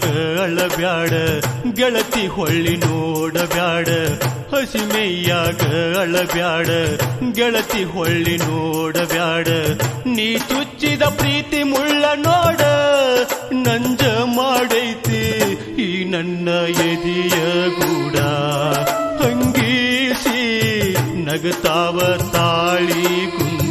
ಅಳಬ್ಯಾಡ ಗೆಳತಿ ಹೊಳ್ಳಿ ನೋಡಬ್ಯಾಡ ಹಸಿಮೆಯ್ಯಾಗ ಅಳಬ್ಯಾಡ ಗೆಳತಿ ಹೊಳ್ಳಿ ನೋಡಬ್ಯಾಡ ನೀ ಚುಚ್ಚಿದ ಪ್ರೀತಿ ಮುಳ್ಳ ನೋಡ ನಂಜ ಮಾಡೈತಿ ಈ ನನ್ನ ಎದಿಯ ಗೂಡ ಹಂಗೀಸಿ ನಗತಾವ ತಾಳಿ ಗುಂಡ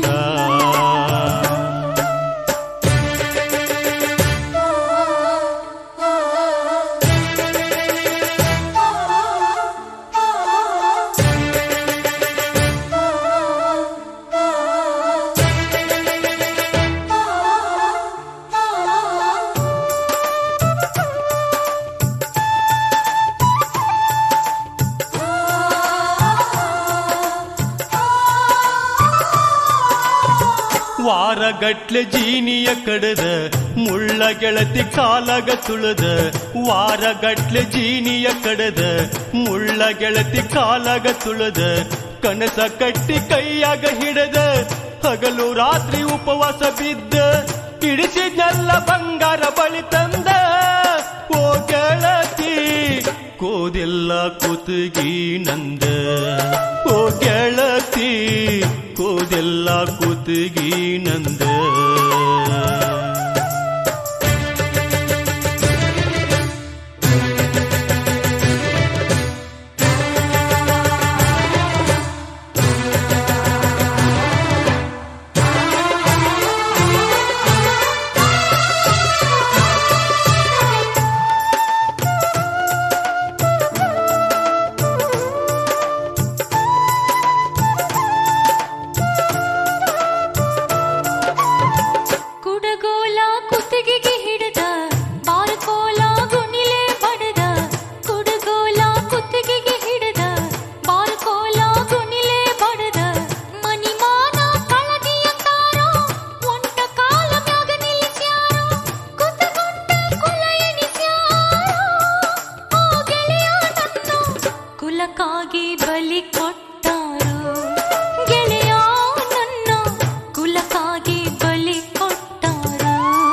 ವಾರಗಟ್ಲೆ ಜೀನಿಯ ಕಡದ ಮುಳ್ಳ ಗೆಳತಿ ಕಾಲಗ ತುಳದ ವಾರಗಟ್ಲೆ ಜೀನಿಯ ಕಡದ ಮುಳ್ಳ ಗೆಳತಿ ಕಾಲಗ ತುಳದ ಕನಸ ಕಟ್ಟಿ ಕೈಯಾಗ ಹಿಡದ ಹಗಲು ರಾತ್ರಿ ಉಪವಾಸ ಬಿದ್ದ ಹಿಡಿಸಿದ್ನೆಲ್ಲ ಬಂಗಾರ ಬಳಿ ತಂದ ಓ ಗೆಳತಿ ಕೋದೆಲ್ಲ ಕುತಗಿ ನಂದ ಓ ಗೆಳತಿ ಕೋದೆಲ್ಲ ಕುತಗಿ ನಂದ ಕುಡಗೋಲ ಕುತ್ತಿಗೆಗೆ ಹಿಡಿದ ಬಾರ್ಕೋಲ ಗುಣಿಲೆ ಬಡದ ಕುಡಗೋಲ ಕುತ್ತಿಗೆಗೆ ಹಿಡಿದ ಬಾರ್ಕೋಲ ಗುಣಿಲೆ ಬಡದ ಮನಿಮಾನ ಕಳದಿಯ ತಾರೋ ಒಂಟ ಕಾಲ ಮ್ಯಾಗ ನಿಲ್ಲಿಸ್ಯಾರೋ ಕುತ್ತಗೊಂಡ ಕುಲ ಎಣಿಸ್ಯಾರೋ ಓ ಗೆಳೆಯ ನನ್ನ ಕುಲಕ್ಕಾಗಿ ಬಲಿ ಕೊಟ್ಟಾರೋ ಗೆಳೆಯ ನನ್ನ ಕುಲಕ್ಕಾಗಿ ಬಲಿ ಕೊಟ್ಟಾರೋ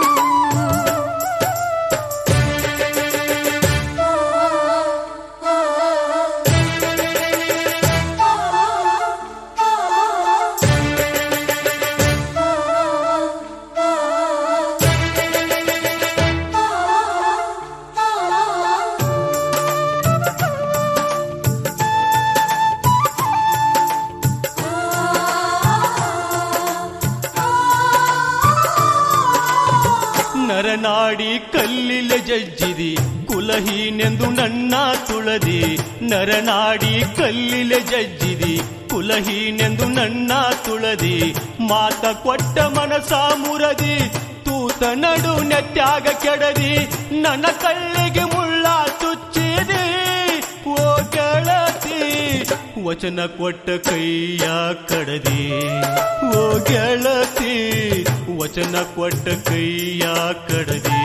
ನರನಾಡಿ ಕಲ್ಲಿಲೆ ಜಜ್ಜಿದಿ ಕುಲಹೀನೆಂದು ನನ್ನ ತುಳದಿ ನರನಾಡಿ ಕಲ್ಲಿಲೆ ಜಜ್ಜಿದಿ ಕುಲಹೀನೆಂದು ನನ್ನ ತುಳದಿ ಮಾತ ಕೊಟ್ಟ ಮನಸ ಮುರದಿ ತೂತ ನಡು ನೆತ್ಯಾಗ ಕೆಡದಿ ನನ್ನ ಕಳ್ಳಿಗೆ ಮುಳ್ಳ ಚುಚ್ಚಿದಿ ಓ ಗೆಳತಿ ವಚನ ಕೊಟ್ಟ ಕೈಯ ಕಡದಿ ಓ ಗೆಳತಿ ವಚನ ಕೊಟ್ಟ ಕೈಯ ಕಡದಿ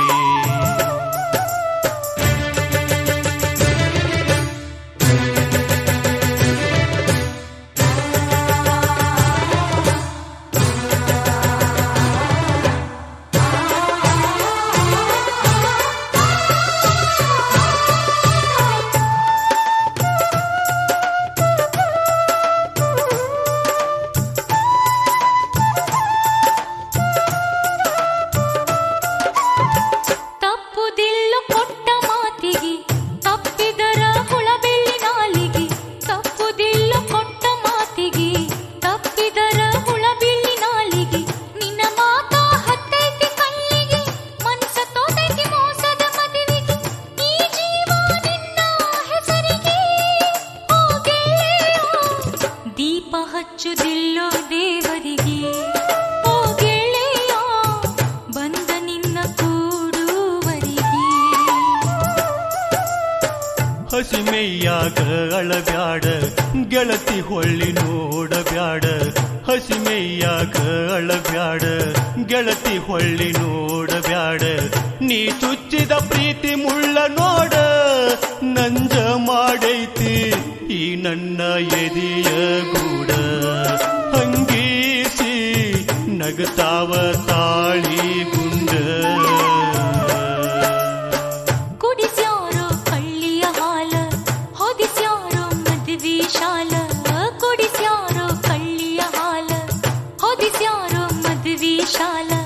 ತಪ್ಪುದಿಲ್ಲು ಕೊಟ್ಟ ಮಾತಿಗೆ ತಪ್ಪಿದರ ಹುಳ ಬೆಳ್ಳಿ ನಾಲಿಗೆ ತಪ್ಪುದಿಲ್ಲು ಕೊಟ್ಟ ಮಾತಿಗೆ ತಪ್ಪಿದರ ಹುಳ ಬೆಳ್ಳಿ ನಾಲಿಗೆ ನಿನ್ನ ಮಾತ ಹತ್ತೈತಿ ಕಲ್ಲಿಗೆ ಮನಸ ತೋತೈತಿ ಮೋಸದ ಮದುವೆಗೆ ಈ ಜೀವ ನಿನ್ನ ಹೆಸರಿಗೆ ಓ ಗೆಳೆಯ ದೀಪ ಹಚ್ಚುದಿಲ್ಲೋ ದೇವರಿಗೆ ಓ ಗೆಳೆಯ ಬಂದ ನಿನ್ನ ಕೂಡುವರಿಗೆ ಹಸಿಮೆಯ್ಯಾಗ ಅಳಬ್ಯಾಡ ಗೆಳತಿ ಹೊಳ್ಳಿ ನೋಡಬ್ಯಾಡ ಹಸಿಮೆಯ್ಯಾಗ ಅಳಬ್ಯಾಡ ಗೆಳತಿ ಹೊಳ್ಳಿ ನೋಡಬ್ಯಾಡ ನೀ ಚುಚ್ಚಿದ ಪ್ರೀತಿ ಮುಳ್ಳ ನೋಡ ನಂಜ ಮಾಡೈತಿ ಈ ನನ್ನ ಎದಿಯ ಗೂಡ ಹಂಗೀಸಿ ನಗತಾವ ತಾಳಿ ಗುಂಡ ವಿಶಾಲ